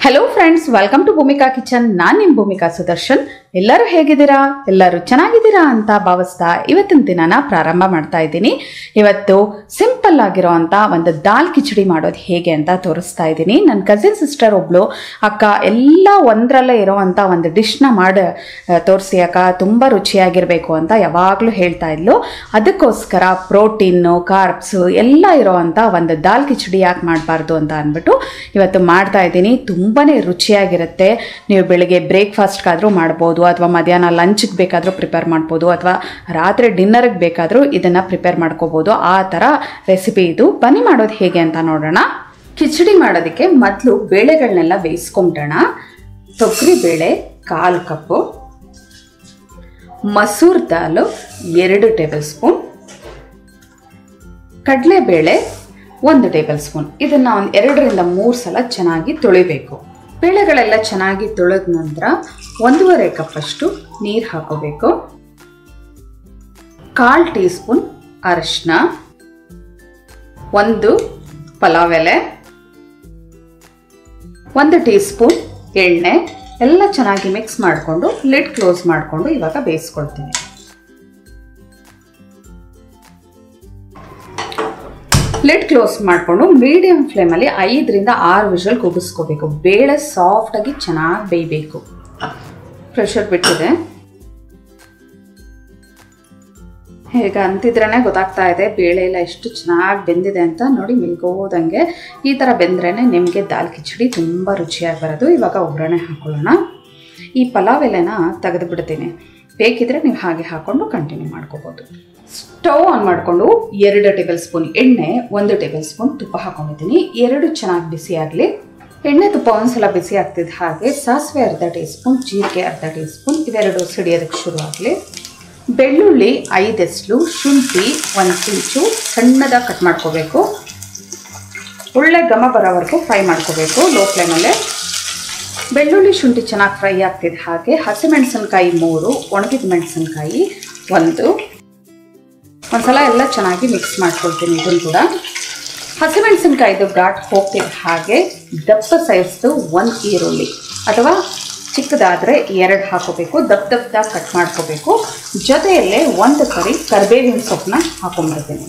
hello friends welcome to Bhoomika kitchen ನಾನು ನಿಮ್ಮ ಭೂಮಿಕಾ ಸುದರ್ಶನ್ ಎಲ್ಲರೂ ಹೇಗಿದ್ದೀರಾ ಎಲ್ಲರೂ ಚೆನ್ನಾಗಿದ್ದೀರಾ ಅಂತ ಭಾವಿಸ್ತಾ ಇವತ್ತಿನ ದಿನನ ಪ್ರಾರಂಭ ಮಾಡ್ತಾ ಇದ್ದೀನಿ ಇವತ್ತು ಸಿಂಪಲ್ ಆಗಿರೋವಂಥ ಒಂದು ದಾಲ್ ಕಿಚಡಿ ಮಾಡೋದು ಹೇಗೆ ಅಂತ ತೋರಿಸ್ತಾ ಇದ್ದೀನಿ ನನ್ನ ಕಸಿನ್ ಸಿಸ್ಟರ್ ಒಬ್ಳು ಅಕ್ಕ ಎಲ್ಲ ಒಂದರಲ್ಲೇ ಇರೋವಂಥ ಒಂದು ಡಿಶ್ನ ಮಾಡಿ ತೋರಿಸಿ ಅಕ್ಕ ತುಂಬ ರುಚಿಯಾಗಿರಬೇಕು ಅಂತ ಯಾವಾಗಲೂ ಹೇಳ್ತಾ ಇದ್ಲು ಅದಕ್ಕೋಸ್ಕರ ಪ್ರೋಟೀನು ಕಾರ್ಬ್ಸು ಎಲ್ಲ ಇರೋವಂಥ ಒಂದು ದಾಲ್ ಕಿಚಡಿ ಯಾಕೆ ಮಾಡಬಾರ್ದು ಅಂತ ಅಂದ್ಬಿಟ್ಟು ಇವತ್ತು ಮಾಡ್ತಾ ಇದ್ದೀನಿ ತುಂಬಾ ರುಚಿಯಾಗಿರುತ್ತೆ ನೀವು ಬೆಳಿಗ್ಗೆ ಬ್ರೇಕ್ಫಾಸ್ಟ್ಗಾದರೂ ಮಾಡ್ಬೋದು ಅಥವಾ ಮಧ್ಯಾಹ್ನ ಲಂಚ್ಗೆ ಬೇಕಾದರೂ ಪ್ರಿಪೇರ್ ಮಾಡ್ಬೋದು ಅಥವಾ ರಾತ್ರಿ ಡಿನ್ನರ್ಗೆ ಬೇಕಾದರೂ ಇದನ್ನು ಪ್ರಿಪೇರ್ ಮಾಡ್ಕೋಬೋದು ಆ ಥರ ರೆಸಿಪಿ ಇದು ಬನ್ನಿ ಮಾಡೋದು ಹೇಗೆ ಅಂತ ನೋಡೋಣ ಕಿಚಡಿ ಮಾಡೋದಕ್ಕೆ ಮೊದಲು ಬೇಳೆಗಳನ್ನೆಲ್ಲ ಬೇಯಿಸ್ಕೊಂಬಿಡೋಣ ತೊಗರಿ ಬೇಳೆ ಕಾಲು ಕಪ್ಪು ಮಸೂರ್ ದಾಲು ಎರಡು ಟೇಬಲ್ ಸ್ಪೂನ್ ಕಡಲೆಬೇಳೆ ಒಂದು ಟೇಬಲ್ ಸ್ಪೂನ್ ಇದನ್ನು ಒಂದು ಎರಡರಿಂದ ಮೂರು ಸಲ ಚೆನ್ನಾಗಿ ತೊಳಿಬೇಕು ಬೇಳೆಗಳೆಲ್ಲ ಚೆನ್ನಾಗಿ ತೊಳೆದ ನಂತರ ಒಂದೂವರೆ ಕಪ್ಪಷ್ಟು ನೀರು ಹಾಕೋಬೇಕು ಕಾಲು ಟೀ ಸ್ಪೂನ್ ಅರಿಶಿನ ಒಂದು ಪಲಾವ್ ಎಲೆ ಒಂದು ಟೀ ಸ್ಪೂನ್ ಎಣ್ಣೆ ಎಲ್ಲ ಚೆನ್ನಾಗಿ ಮಿಕ್ಸ್ ಮಾಡಿಕೊಂಡು ಲಿಡ್ ಕ್ಲೋಸ್ ಮಾಡಿಕೊಂಡು ಇವಾಗ ಬೇಯಿಸ್ಕೊಳ್ತೀನಿ ಲಿಡ್ ಕ್ಲೋಸ್ ಮಾಡಿಕೊಂಡು ಮೀಡಿಯಂ ಫ್ಲೇಮಲ್ಲಿ ಐದರಿಂದ ಆರು ವಿಷಲ್ ಕುದಿಸ್ಕೋಬೇಕು ಬೇಳೆ ಸಾಫ್ಟಾಗಿ ಚೆನ್ನಾಗಿ ಬೇಯಬೇಕು ಪ್ರೆಷರ್ ಬಿಟ್ಟಿದೆ ಈಗ ಅಂತಿದ್ರೇ ಗೊತ್ತಾಗ್ತಾ ಇದೆ ಬೇಳೆ ಎಲ್ಲ ಎಷ್ಟು ಚೆನ್ನಾಗಿ ಬೆಂದಿದೆ ಅಂತ ನೋಡಿ ಮಿಲ್ಗೋದಂಗೆ ಈ ಥರ ಬೆಂದ್ರೇ ನಿಮಗೆ ದಾಲ್ ಕಿಚಡಿ ತುಂಬ ರುಚಿಯಾಗಿ ಬರೋದು ಇವಾಗ ಒಗ್ಗರಣೆ ಹಾಕೊಳ್ಳೋಣ ಈ ಪಲಾವ್ ಎಲೆನ ತೆಗೆದು ಬಿಡ್ತೀನಿ ಬೇಕಿದ್ರೆ ನೀವು ಹಾಗೆ ಹಾಕ್ಕೊಂಡು ಕಂಟಿನ್ಯೂ ಮಾಡ್ಕೋಬೋದು ಸ್ಟವ್ ಆನ್ ಮಾಡಿಕೊಂಡು ಎರಡು ಟೇಬಲ್ ಸ್ಪೂನ್ ಎಣ್ಣೆ ಒಂದು ಟೇಬಲ್ ಸ್ಪೂನ್ ತುಪ್ಪ ಹಾಕೊಂಡಿದ್ದೀನಿ ಎರಡು ಚೆನ್ನಾಗಿ ಬಿಸಿ ಆಗಲಿ ಎಣ್ಣೆ ತುಪ್ಪ ಒಂದ್ಸಲ ಬಿಸಿ ಆಗ್ತಿದ್ದ ಹಾಗೆ ಸಾಸಿವೆ ಅರ್ಧ ಟೀ ಸ್ಪೂನ್ ಜೀರಿಗೆ ಅರ್ಧ ಟೀ ಸ್ಪೂನ್ ಇವೆರಡು ಸಿಡಿಯೋದಕ್ಕೆ ಶುರು ಆಗಲಿ ಬೆಳ್ಳುಳ್ಳಿ ಐದೆಸ್ಲು ಶುಂಠಿ ಒಂದು ಇಂಚು ಸಣ್ಣದಾಗಿ ಕಟ್ ಮಾಡ್ಕೋಬೇಕು ಒಳ್ಳೆ ಘಮ ಬರೋವರೆಗೂ ಫ್ರೈ ಮಾಡ್ಕೋಬೇಕು ಲೋ ಫ್ಲೇಮಲ್ಲೇ ಬೆಳ್ಳುಳ್ಳಿ ಶುಂಠಿ ಚೆನ್ನಾಗಿ ಫ್ರೈ ಆಗ್ತಿದೆ ಹಾಗೆ ಹಸಿಮೆಣಸಿನ್ಕಾಯಿ ಮೂರು ಒಣಗಿದ ಮೆಣಸಿನ್ಕಾಯಿ ಒಂದು ಒಂದ್ಸಲ ಎಲ್ಲ ಚೆನ್ನಾಗಿ ಮಿಕ್ಸ್ ಮಾಡ್ಕೊಳ್ತೀನಿ ಇದನ್ನು ಕೂಡ ಹಸಿಮೆಣಸಿನ್ಕಾಯಿದು ಘಾಟ್ ಹೋಗ್ತಿದ್ದ ಹಾಗೆ ದಪ್ಪ ಸೈಜ್ದು ಒಂದು ಈರುಳ್ಳಿ ಅಥವಾ ಚಿಕ್ಕದಾದರೆ ಎರಡು ಹಾಕೋಬೇಕು ದಪ್ಪ ದಪ್ಪದಾಗಿ ಕಟ್ ಮಾಡ್ಕೋಬೇಕು ಜೊತೆಯಲ್ಲೇ ಒಂದು ಕರಿ ಕರಿಬೇವಿನ ಸೊಪ್ಪನ್ನ ಹಾಕೊಂಡ್ಬಿಡ್ತೀನಿ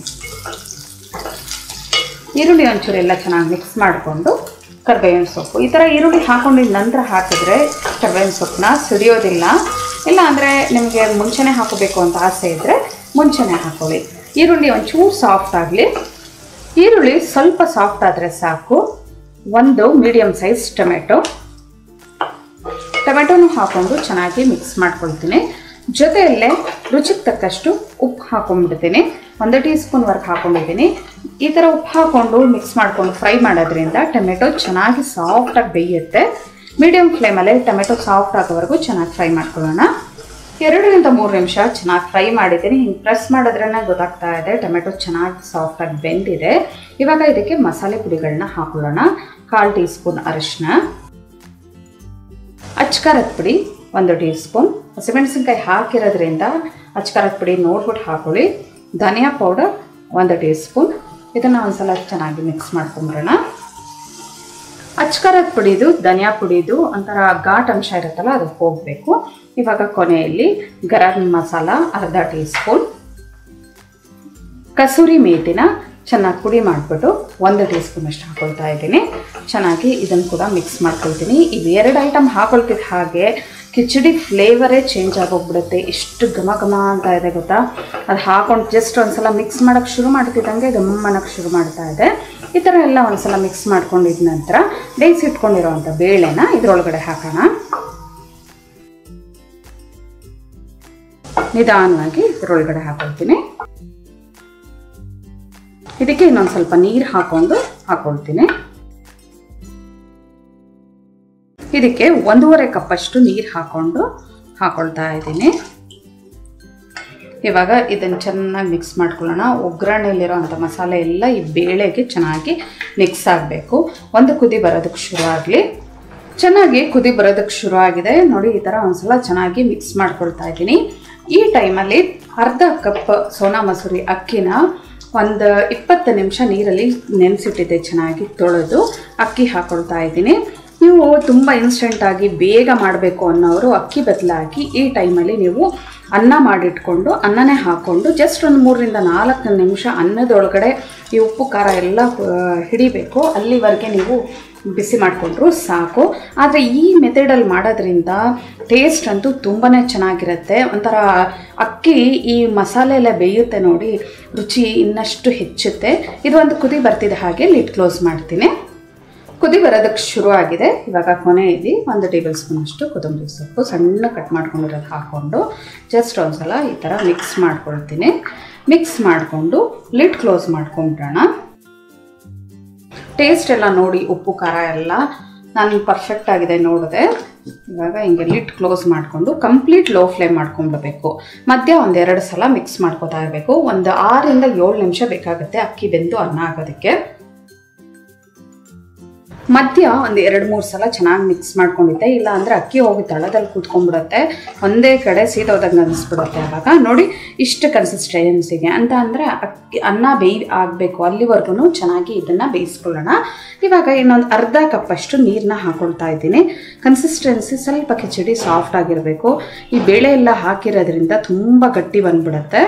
ಈರುಳ್ಳಿ ಒಂಚೂರು ಎಲ್ಲ ಚೆನ್ನಾಗಿ ಮಿಕ್ಸ್ ಮಾಡಿಕೊಂಡು ಕರಿಬೇವಿನ ಸೊಪ್ಪು ಈ ಥರ ಈರುಳ್ಳಿ ಹಾಕೊಂಡಿದ ನಂತರ ಹಾಕಿದ್ರೆ ಕರಿಬೇವಿನ ಸೊಪ್ಪನ್ನ ಸಿಡಿಯೋದಿಲ್ಲ ಇಲ್ಲ ಅಂದರೆ ನಿಮಗೆ ಮುಂಚೆನೇ ಹಾಕೋಬೇಕು ಅಂತ ಆಸೆ ಇದ್ದರೆ ಮುಂಚೆನೇ ಹಾಕೊಳ್ಳಿ ಈರುಳ್ಳಿ ಒಂಚೂರು ಸಾಫ್ಟ್ ಆಗಲಿ ಈರುಳ್ಳಿ ಸ್ವಲ್ಪ ಸಾಫ್ಟ್ ಆದರೆ ಸಾಕು ಒಂದು ಮೀಡಿಯಮ್ ಸೈಜ್ ಟೊಮೆಟೊ ಟೊಮೆಟೊನು ಹಾಕ್ಕೊಂಡು ಚೆನ್ನಾಗಿ ಮಿಕ್ಸ್ ಮಾಡ್ಕೊಳ್ತೀನಿ ಜೊತೆಯಲ್ಲೇ ರುಚಿಗೆ ತಕ್ಕಷ್ಟು ಉಪ್ಪು ಹಾಕೊಂಡ್ಬಿಡ್ತೀನಿ ಒಂದು ಟೀ ಸ್ಪೂನ್ವರೆಗೆ ಹಾಕೊಂಡಿದ್ದೀನಿ ಈ ಥರ ಉಪ್ಪು ಹಾಕ್ಕೊಂಡು ಮಿಕ್ಸ್ ಮಾಡಿಕೊಂಡು ಫ್ರೈ ಮಾಡೋದ್ರಿಂದ ಟೊಮೆಟೊ ಚೆನ್ನಾಗಿ ಸಾಫ್ಟಾಗಿ ಬೇಯುತ್ತೆ ಮೀಡಿಯಮ್ ಫ್ಲೇಮಲ್ಲೇ ಟೊಮೆಟೊ ಸಾಫ್ಟ್ ಆಗೋವರೆಗೂ ಚೆನ್ನಾಗಿ ಫ್ರೈ ಮಾಡ್ಕೊಳ್ಳೋಣ ಎರಡರಿಂದ ಮೂರು ನಿಮಿಷ ಚೆನ್ನಾಗಿ ಫ್ರೈ ಮಾಡಿದ್ದೀನಿ ಹಿಂಗೆ ಪ್ರೆಸ್ ಮಾಡಿದ್ರೇ ಗೊತ್ತಾಗ್ತಾ ಇದೆ ಟೊಮೆಟೊ ಚೆನ್ನಾಗಿ ಸಾಫ್ಟಾಗಿ ಬೆಂದಿದೆ ಇವಾಗ ಇದಕ್ಕೆ ಮಸಾಲೆ ಪುಡಿಗಳನ್ನ ಹಾಕೊಳ್ಳೋಣ ಕಾಲು ಟೀ ಸ್ಪೂನ್ ಅರಿಶಿನ ಅಚ್ಕಾರದ ಪುಡಿ ಒಂದು ಟೀ ಸ್ಪೂನ್ ಹಸಿಮೆಣಸಿನ್ಕಾಯಿ ಹಾಕಿರೋದ್ರಿಂದ ಅಚ್ಕಾರದ ಪುಡಿ ನೋಡ್ಬಿಟ್ಟು ಹಾಕೊಳ್ಳಿ ಧನಿಯಾ ಪೌಡರ್ ಒಂದು ಟೀ ಸ್ಪೂನ್ ಇದನ್ನು ಒಂದ್ಸಲ ಚೆನ್ನಾಗಿ ಮಿಕ್ಸ್ ಮಾಡ್ಕೊಂಬಿಡೋಣ ಅಚ್ಕಾರದ ಪುಡಿದು ಧನಿಯಾ ಪುಡಿದು ಒಂಥರ ಘಾಟ್ ಅಂಶ ಇರುತ್ತಲ್ಲ ಅದು ಹೋಗಬೇಕು ಇವಾಗ ಕೊನೆಯಲ್ಲಿ ಗರಂ ಮಸಾಲ ಅರ್ಧ ಟೀ ಸ್ಪೂನ್ ಕಸೂರಿ ಮೇಥಿನ ಚೆನ್ನಾಗಿ ಪುಡಿ ಮಾಡಿಬಿಟ್ಟು ಒಂದು ಟೀ ಸ್ಪೂನ್ ಅಷ್ಟು ಹಾಕೊಳ್ತಾ ಇದ್ದೀನಿ ಚೆನ್ನಾಗಿ ಇದನ್ನು ಕೂಡ ಮಿಕ್ಸ್ ಮಾಡ್ಕೊಳ್ತೀನಿ ಇವೆರಡು ಐಟಮ್ ಹಾಕೊಳ್ತಿದ್ದ ಹಾಗೆ ಕಿಚಡಿ ಫ್ಲೇವರೇ ಚೇಂಜ್ ಆಗೋಗ್ಬಿಡುತ್ತೆ ಎಷ್ಟು ಘಮ ಘಮ ಅಂತ ಇದೆ ಗೊತ್ತಾ ಅದು ಹಾಕೊಂಡು ಜಸ್ಟ್ ಒಂದ್ಸಲ ಮಿಕ್ಸ್ ಮಾಡೋಕ್ಕೆ ಶುರು ಮಾಡ್ತಿದ್ದಂಗೆ ಘಮ ಅನ್ನೋಕ್ಕೆ ಶುರು ಮಾಡ್ತಾ ಇದೆ ಈ ಥರ ಎಲ್ಲ ಒಂದ್ಸಲ ಮಿಕ್ಸ್ ಮಾಡ್ಕೊಂಡಿದ ನಂತರ ಬೇಯಿಸಿಟ್ಕೊಂಡಿರೋವಂಥ ಬೇಳೆನ ಇದರೊಳಗಡೆ ಹಾಕೋಣ ನಿಧಾನವಾಗಿ ಇದರೊಳಗಡೆ ಹಾಕೊಳ್ತೀನಿ ಇದಕ್ಕೆ ಇನ್ನೊಂದು ಸ್ವಲ್ಪ ನೀರು ಹಾಕೊಂಡು ಹಾಕೊಳ್ತೀನಿ ಇದಕ್ಕೆ ಒಂದೂವರೆ ಕಪ್ಪಷ್ಟು ನೀರು ಹಾಕೊಂಡು ಹಾಕೊಳ್ತಾ ಇದ್ದೀನಿ ಇವಾಗ ಇದನ್ನು ಚೆನ್ನಾಗಿ ಮಿಕ್ಸ್ ಮಾಡ್ಕೊಳ್ಳೋಣ ಒಗ್ಗರಣೆಯಲ್ಲಿರೋಂಥ ಮಸಾಲೆ ಎಲ್ಲ ಈ ಬೇಳೆಗೆ ಚೆನ್ನಾಗಿ ಮಿಕ್ಸ್ ಆಗಬೇಕು ಒಂದು ಕುದಿ ಬರೋದಕ್ಕೆ ಶುರು ಆಗಲಿ ಚೆನ್ನಾಗಿ ಕುದಿ ಬರೋದಕ್ಕೆ ಶುರು ಆಗಿದೆ ನೋಡಿ ಈ ಥರ ಒಂದ್ಸಲ ಚೆನ್ನಾಗಿ ಮಿಕ್ಸ್ ಮಾಡ್ಕೊಳ್ತಾ ಇದ್ದೀನಿ ಈ ಟೈಮಲ್ಲಿ ಅರ್ಧ ಕಪ್ ಸೋನಾ ಮಸೂರಿ ಅಕ್ಕಿನ ಒಂದು ಇಪ್ಪತ್ತು ನಿಮಿಷ ನೀರಲ್ಲಿ ನೆನೆಸಿಟ್ಟಿದ್ದೆ ಚೆನ್ನಾಗಿ ತೊಳೆದು ಅಕ್ಕಿ ಹಾಕೊಳ್ತಾ ಇದ್ದೀನಿ ನೀವು ತುಂಬ ಇನ್ಸ್ಟೆಂಟಾಗಿ ಬೇಗ ಮಾಡಬೇಕು ಅನ್ನೋರು ಅಕ್ಕಿ ಬದಲಾಗಿ ಈ ಟೈಮಲ್ಲಿ ನೀವು ಅನ್ನ ಮಾಡಿಟ್ಕೊಂಡು ಅನ್ನನೇ ಹಾಕ್ಕೊಂಡು ಜಸ್ಟ್ ಒಂದು ಮೂರರಿಂದ ನಾಲ್ಕು ನಿಮಿಷ ಅನ್ನದೊಳಗಡೆ ಈ ಉಪ್ಪು ಖಾರ ಎಲ್ಲ ಆ, ಹಿಡಿಬೇಕು ಅಲ್ಲಿವರೆಗೆ ನೀವು ಬಿಸಿ ಮಾಡಿಕೊಂಡ್ರು ಸಾಕು ಆದರೆ ಈ ಮೆಥಡಲ್ಲಿ ಮಾಡೋದ್ರಿಂದ ಟೇಸ್ಟ್ ಅಂತೂ ತುಂಬಾ ಚೆನ್ನಾಗಿರುತ್ತೆ ಒಂಥರ ಅಕ್ಕಿ ಈ ಮಸಾಲೆ ಎಲ್ಲ ಬೇಯುತ್ತೆ ನೋಡಿ ರುಚಿ ಇನ್ನಷ್ಟು ಹೆಚ್ಚುತ್ತೆ ಇದು ಒಂದು ಕುದಿ ಬರ್ತಿದೆ ಹಾಗೆ ಲಿಡ್ ಕ್ಲೋಸ್ ಮಾಡ್ತೀನಿ ಕುದಿ ಬರೋದಕ್ಕೆ ಶುರು ಆಗಿದೆ ಇವಾಗ ಕೊನೆಯಲ್ಲಿ ಒಂದು ಟೇಬಲ್ ಸ್ಪೂನ್ ಅಷ್ಟು ಕೊತ್ತಂಬರಿ ಸೊಪ್ಪು ಸಣ್ಣ ಕಟ್ ಮಾಡ್ಕೊಂಡಿರೋದು ಹಾಕ್ಕೊಂಡು ಜಸ್ಟ್ ಒಂದ್ಸಲ ಈ ಥರ ಮಿಕ್ಸ್ ಮಾಡ್ಕೊಳ್ತೀನಿ ಮಿಕ್ಸ್ ಮಾಡಿಕೊಂಡು ಲಿಡ್ ಕ್ಲೋಸ್ ಮಾಡ್ಕೊಂಡ್ಬಿಡೋಣ ಟೇಸ್ಟ್ ಎಲ್ಲ ನೋಡಿ ಉಪ್ಪು ಖಾರ ಎಲ್ಲ ನಾನು ಪರ್ಫೆಕ್ಟ್ ಆಗಿದೆ ನೋಡಿದೆ ಇವಾಗ ಹಿಂಗೆ ಲಿಟ್ ಕ್ಲೋಸ್ ಮಾಡಿಕೊಂಡು ಕಂಪ್ಲೀಟ್ ಲೋ ಫ್ಲೇಮ್ ಮಾಡ್ಕೊಂಡ್ಬಿಡ್ಬೇಕು ಮಧ್ಯ ಒಂದೆರಡು ಸಲ ಮಿಕ್ಸ್ ಮಾಡ್ಕೋತಾ ಇರಬೇಕು ಒಂದು ಆರಿಂದ ಏಳು ನಿಮಿಷ ಬೇಕಾಗುತ್ತೆ ಅಕ್ಕಿ ಬೆಂದು ಅನ್ನ ಆಗೋದಕ್ಕೆ ಮಧ್ಯ ಒಂದು ಎರಡು ಮೂರು ಸಲ ಚೆನ್ನಾಗಿ ಮಿಕ್ಸ್ ಮಾಡ್ಕೊಂಡಿದ್ದೆ ಇಲ್ಲ ಅಂದರೆ ಅಕ್ಕಿ ಹೋಗಿ ತಳದಲ್ಲಿ ಕೂತ್ಕೊಂಡ್ಬಿಡುತ್ತೆ ಒಂದೇ ಕಡೆ ಸೀದೋದಂಗೆ ಅನಿಸ್ಬಿಡುತ್ತೆ ಆವಾಗ ನೋಡಿ ಇಷ್ಟು ಕನ್ಸಿಸ್ಟೆನ್ಸಿಗೆ ಅಂತ ಅಂದರೆ ಅಕ್ಕಿ ಅನ್ನ ಬೇಯ್ ಆಗಬೇಕು ಅಲ್ಲಿವರೆಗೂ ಚೆನ್ನಾಗಿ ಇದನ್ನು ಬೇಯಿಸ್ಕೊಳ್ಳೋಣ ಇವಾಗ ಇನ್ನೊಂದು ಅರ್ಧ ಕಪ್ಪಷ್ಟು ನೀರನ್ನ ಹಾಕೊಳ್ತಾ ಇದ್ದೀನಿ ಕನ್ಸಿಸ್ಟೆನ್ಸಿ ಸ್ವಲ್ಪ ಕಿಚಡಿ ಸಾಫ್ಟ್ ಆಗಿರಬೇಕು ಈ ಬೇಳೆ ಎಲ್ಲ ಹಾಕಿರೋದ್ರಿಂದ ತುಂಬ ಗಟ್ಟಿ ಬಂದ್ಬಿಡುತ್ತೆ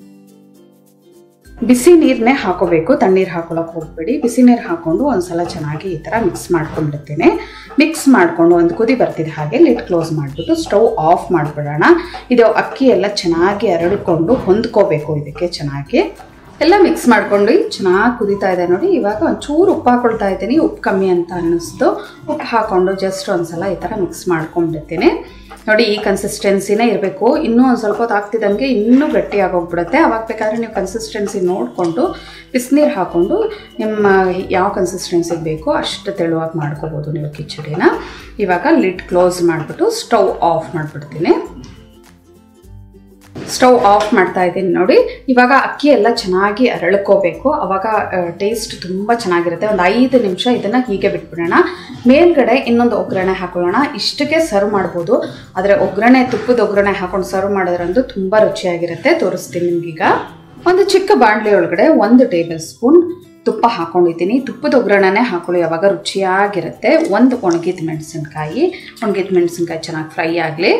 ಬಿಸಿ ನೀರನ್ನೇ ಹಾಕೋಬೇಕು ತಣ್ಣೀರು ಹಾಕೊಳಕ್ಕೆ ಹೋಗ್ಬೇಡಿ ಬಿಸಿ ನೀರು ಹಾಕ್ಕೊಂಡು ಒಂದ್ಸಲ ಚೆನ್ನಾಗಿ ಈ ಥರ ಮಿಕ್ಸ್ ಮಾಡ್ಕೊಂಡ್ಬಿಡ್ತೀನಿ ಮಿಕ್ಸ್ ಮಾಡಿಕೊಂಡು ಒಂದು ಕುದಿ ಬರ್ತಿದೆ ಹಾಗೆ ಲಿಟ್ ಕ್ಲೋಸ್ ಮಾಡಿಬಿಟ್ಟು ಸ್ಟವ್ ಆಫ್ ಮಾಡಿಬಿಡೋಣ ಇದು ಅಕ್ಕಿ ಎಲ್ಲ ಚೆನ್ನಾಗಿ ಹರಡಿಕೊಂಡು ಹೊಂದ್ಕೋಬೇಕು ಇದಕ್ಕೆ ಚೆನ್ನಾಗಿ ಎಲ್ಲ ಮಿಕ್ಸ್ ಮಾಡ್ಕೊಂಡು ಚೆನ್ನಾಗಿ ಕುದೀತಾ ಇದೆ ನೋಡಿ ಇವಾಗ ಒಂಚೂರು ಉಪ್ಪು ಹಾಕೊಳ್ತಾ ಇದ್ದೀನಿ ಉಪ್ಪು ಕಮ್ಮಿ ಅಂತ ಅನ್ನಿಸ್ತು ಉಪ್ಪು ಹಾಕ್ಕೊಂಡು ಜಸ್ಟ್ ಒಂದ್ಸಲ ಈ ಥರ ಮಿಕ್ಸ್ ಮಾಡ್ಕೊಂಡ್ಬಿಡ್ತೀನಿ ನೋಡಿ ಈ ಕನ್ಸಿಸ್ಟೆನ್ಸಿನೇ ಇರಬೇಕು ಇನ್ನೂ ಒಂದು ಸ್ವಲ್ಪ ಹೊತ್ತು ಆಗ್ತಿದ್ದಂಗೆ ಇನ್ನೂ ಗಟ್ಟಿಯಾಗೋಗ್ಬಿಡುತ್ತೆ ಅವಾಗ ಬೇಕಾದ್ರೆ ನೀವು ಕನ್ಸಿಸ್ಟೆನ್ಸಿ ನೋಡಿಕೊಂಡು ಬಿಸಿನೀರು ಹಾಕ್ಕೊಂಡು ನಿಮ್ಮ ಯಾವ ಕನ್ಸಿಸ್ಟೆನ್ಸಿಗೆ ಬೇಕೋ ಅಷ್ಟು ತೆಳುವಾಗಿ ಮಾಡ್ಕೋಬೋದು ನೀವು ಕಿಚಡಿನ ಇವಾಗ ಲಿಡ್ ಕ್ಲೋಸ್ ಮಾಡಿಬಿಟ್ಟು ಸ್ಟವ್ ಆಫ್ ಮಾಡಿಬಿಡ್ತೀನಿ ಸ್ಟವ್ ಆಫ್ ಮಾಡ್ತಾ ಇದ್ದೀನಿ ನೋಡಿ ಇವಾಗ ಅಕ್ಕಿ ಎಲ್ಲ ಚೆನ್ನಾಗಿ ಅರಳ್ಕೋಬೇಕು ಅವಾಗ ಟೇಸ್ಟ್ ತುಂಬ ಚೆನ್ನಾಗಿರುತ್ತೆ ಒಂದು ಐದು ನಿಮಿಷ ಇದನ್ನು ಹೀಗೆ ಬಿಟ್ಬಿಡೋಣ ಮೇಲ್ಗಡೆ ಇನ್ನೊಂದು ಒಗ್ಗರಣೆ ಹಾಕೊಳ್ಳೋಣ ಇಷ್ಟಕ್ಕೆ ಸರ್ವ್ ಮಾಡ್ಬೋದು ಆದರೆ ಒಗ್ಗರಣೆ ತುಪ್ಪದ ಒಗ್ಗರಣೆ ಹಾಕೊಂಡು ಸರ್ವ್ ಮಾಡೋದ್ರಂತೂ ತುಂಬ ರುಚಿಯಾಗಿರುತ್ತೆ ತೋರಿಸ್ತೀನಿ ನಿಮ್ಗೀಗ ಒಂದು ಚಿಕ್ಕ ಬಾಣಲಿ ಒಳಗಡೆ ಒಂದು ಟೇಬಲ್ ಸ್ಪೂನ್ ತುಪ್ಪ ಹಾಕೊಂಡಿದ್ದೀನಿ ತುಪ್ಪದ ಒಗ್ಗರಣೆನೇ ಹಾಕೊಳ್ಳಿ ಅವಾಗ ರುಚಿಯಾಗಿರುತ್ತೆ ಒಂದು ಒಣಗಿದ ಮೆಣಸಿನ್ಕಾಯಿ ಒಣಗಿದ ಮೆಣಸಿನ್ಕಾಯಿ ಚೆನ್ನಾಗಿ ಫ್ರೈ ಆಗಲಿ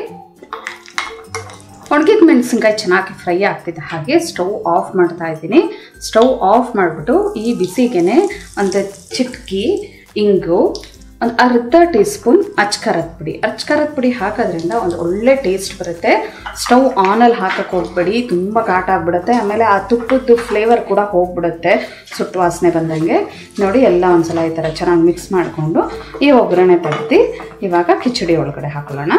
ಒಣಗಿದ ಮೆಣಸಿನ್ಕಾಯಿ ಚೆನ್ನಾಗಿ ಫ್ರೈ ಆಗ್ತಿದೆ ಹಾಗೆ ಸ್ಟವ್ ಆಫ್ ಮಾಡ್ತಾ ಇದ್ದೀನಿ ಸ್ಟವ್ ಆಫ್ ಮಾಡಿಬಿಟ್ಟು ಈ ಬಿಸಿಗೆ ಒಂದು ಚಿಟ್ಕಿ ಇಂಗು ಒಂದು ಅರ್ಧ ಟೀ ಸ್ಪೂನ್ ಅಚ್ಕರದ ಪುಡಿ ಅಚ್ಕರದ ಪುಡಿ ಹಾಕೋದ್ರಿಂದ ಒಂದು ಒಳ್ಳೆ ಟೇಸ್ಟ್ ಬರುತ್ತೆ ಸ್ಟವ್ ಆನಲ್ಲಿ ಹಾಕಕ್ಕೆ ಹೋಗ್ಬೇಡಿ ತುಂಬ ಘಾಟ ಆಗಿಬಿಡುತ್ತೆ ಆಮೇಲೆ ಆ ತುಪ್ಪದ್ದು ಫ್ಲೇವರ್ ಕೂಡ ಹೋಗ್ಬಿಡುತ್ತೆ ಸುಟ್ಟು ವಾಸನೆ ಬಂದಂಗೆ ನೋಡಿ ಎಲ್ಲ ಒಂದ್ಸಲ ಈ ಥರ ಚೆನ್ನಾಗಿ ಮಿಕ್ಸ್ ಮಾಡಿಕೊಂಡು ಈ ಒಗ್ಗರಣೆ ತೆಗ್ದು ಇವಾಗ ಕಿಚಡಿ ಒಳಗಡೆ ಹಾಕೊಳ್ಳೋಣ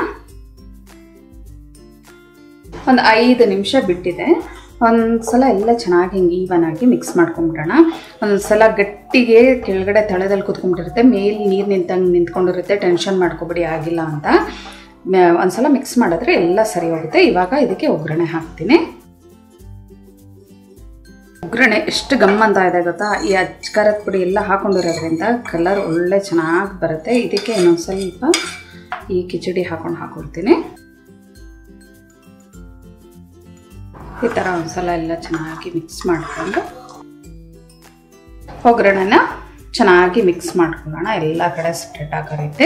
ಒಂದು ಐದು ನಿಮಿಷ ಬಿಟ್ಟಿದೆ ಒಂದು ಸಲ ಎಲ್ಲ ಚೆನ್ನಾಗಿ ಹಿಂಗೆ ಈವನ್ ಆಗಿ ಮಿಕ್ಸ್ ಮಾಡ್ಕೊಂಬಿಡೋಣ ಒಂದು ಸಲ ಗಟ್ಟಿಗೆ ಕೆಳಗಡೆ ತಳದಲ್ಲಿ ಕುತ್ಕೊಂಡ್ಬಿಟ್ಟಿರುತ್ತೆ ಮೇಲೆ ನೀರು ನಿಂತಂಗೆ ನಿಂತ್ಕೊಂಡಿರುತ್ತೆ ಟೆನ್ಷನ್ ಮಾಡ್ಕೊಬೇಡಿ ಆಗಿಲ್ಲ ಅಂತ ಒಂದು ಸಲ ಮಿಕ್ಸ್ ಮಾಡಿದ್ರೆ ಎಲ್ಲ ಸರಿ ಹೋಗುತ್ತೆ ಇವಾಗ ಇದಕ್ಕೆ ಒಗ್ಗರಣೆ ಹಾಕ್ತೀನಿ ಒಗ್ಗರಣೆ ಎಷ್ಟು ಗಮ್ ಅಂತ ಇದೆ ಗೊತ್ತಾ ಈ ಅಜ್ಕಾರದ ಪುಡಿ ಎಲ್ಲ ಹಾಕೊಂಡಿರೋದ್ರಿಂದ ಕಲರ್ ಒಳ್ಳೆ ಚೆನ್ನಾಗಿ ಬರುತ್ತೆ ಇದಕ್ಕೆ ಇನ್ನೊಂದು ಸ್ವಲ್ಪ ಈ ಕಿಚಡಿ ಹಾಕೊಂಡು ಹಾಕೊಳ್ತೀನಿ ಈ ಥರ ಒಂದ್ಸಲ ಎಲ್ಲ ಚೆನ್ನಾಗಿ ಮಿಕ್ಸ್ ಮಾಡಿಕೊಂಡು ಒಗ್ಗರಣೆನ ಚೆನ್ನಾಗಿ ಮಿಕ್ಸ್ ಮಾಡ್ಕೊಳ್ಳೋಣ ಎಲ್ಲ ಕಡೆ ಸ್ಪ್ರೆಡ್ ಆಗೋ ರೀತಿ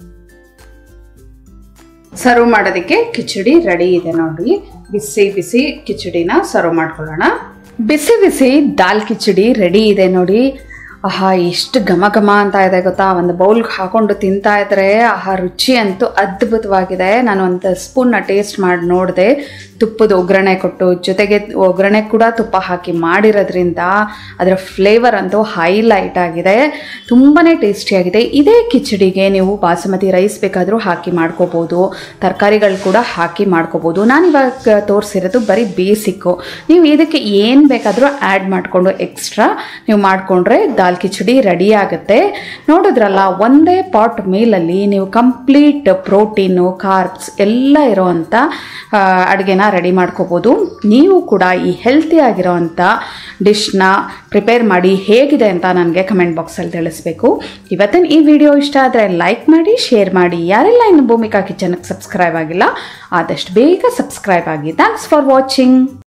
ಸರ್ವ್ ಮಾಡೋದಕ್ಕೆ ಕಿಚಡಿ ರೆಡಿ ಇದೆ ನೋಡಿ ಬಿಸಿ ಬಿಸಿ ಕಿಚಡಿನ ಸರ್ವ್ ಮಾಡ್ಕೊಳ್ಳೋಣ ಬಿಸಿ ಬಿಸಿ ದಾಲ್ ಕಿಚಡಿ ರೆಡಿ ಇದೆ ನೋಡಿ ಆಹಾ ಎಷ್ಟು ಘಮ ಘಮ ಅಂತ ಇದೆ ಗೊತ್ತಾ ಒಂದು ಬೌಲ್ಗೆ ಹಾಕೊಂಡು ತಿಂತಾ ಇದ್ರೆ ಆಹಾ ರುಚಿ ಅಂತೂ ಅದ್ಭುತವಾಗಿದೆ ನಾನು ಒಂದು ಸ್ಪೂನ್ನ ಟೇಸ್ಟ್ ಮಾಡಿ ನೋಡಿದೆ ತುಪ್ಪದ ಒಗ್ಗರಣೆ ಕೊಟ್ಟು ಜೊತೆಗೆ ಒಗ್ಗರಣೆ ಕೂಡ ತುಪ್ಪ ಹಾಕಿ ಮಾಡಿರೋದ್ರಿಂದ ಅದರ ಫ್ಲೇವರ್ ಅಂತೂ ಹೈಲೈಟ್ ಆಗಿದೆ ತುಂಬಾ ಟೇಸ್ಟಿಯಾಗಿದೆ ಇದೇ ಕಿಚಡಿಗೆ ನೀವು ಬಾಸುಮತಿ ರೈಸ್ ಬೇಕಾದರೂ ಹಾಕಿ ಮಾಡ್ಕೋಬೋದು ತರಕಾರಿಗಳು ಕೂಡ ಹಾಕಿ ಮಾಡ್ಕೋಬೋದು ನಾನಿವಾಗ ತೋರಿಸಿರೋದು ಬರೀ ಬೇಸಿಕ್ಕು ನೀವು ಇದಕ್ಕೆ ಏನು ಬೇಕಾದರೂ ಆ್ಯಡ್ ಮಾಡಿಕೊಂಡು ಎಕ್ಸ್ಟ್ರಾ ನೀವು ಮಾಡಿಕೊಂಡ್ರೆ ದಾಲ್ ಕಿಚಡಿ ರೆಡಿ ಆಗುತ್ತೆ ನೋಡಿದ್ರಲ್ಲ ಒಂದೇ ಪಾಟ್ ಮೀಲಲ್ಲಿ ನೀವು ಕಂಪ್ಲೀಟ್ ಪ್ರೋಟೀನು ಕಾರ್ಬ್ಸ್ ಎಲ್ಲ ಇರೋವಂಥ ಅಡುಗೆನ ರೆಡಿ ಮಾಡ್ಕೋಬೋದು ನೀವು ಕೂಡ ಈ ಹೆಲ್ತಿ ಆಗಿರೋವಂಥ ಡಿಶ್ನ ಪ್ರಿಪೇರ್ ಮಾಡಿ ಹೇಗಿದೆ ಅಂತ ನನಗೆ ಕಮೆಂಟ್ ಬಾಕ್ಸಲ್ಲಿ ತಿಳಿಸ್ಬೇಕು ಇವತ್ತಿನ ಈ ವಿಡಿಯೋ ಇಷ್ಟ ಆದರೆ ಲೈಕ್ ಮಾಡಿ ಶೇರ್ ಮಾಡಿ ಯಾರೆಲ್ಲ ಇನ್ನು ಭೂಮಿಕಾ ಕಿಚನ್ಗೆ ಸಬ್ಸ್ಕ್ರೈಬ್ ಆಗಿಲ್ಲ ಆದಷ್ಟು ಬೇಗ ಸಬ್ಸ್ಕ್ರೈಬ್ ಆಗಿ ಥ್ಯಾಂಕ್ಸ್ ಫಾರ್ ವಾಚಿಂಗ್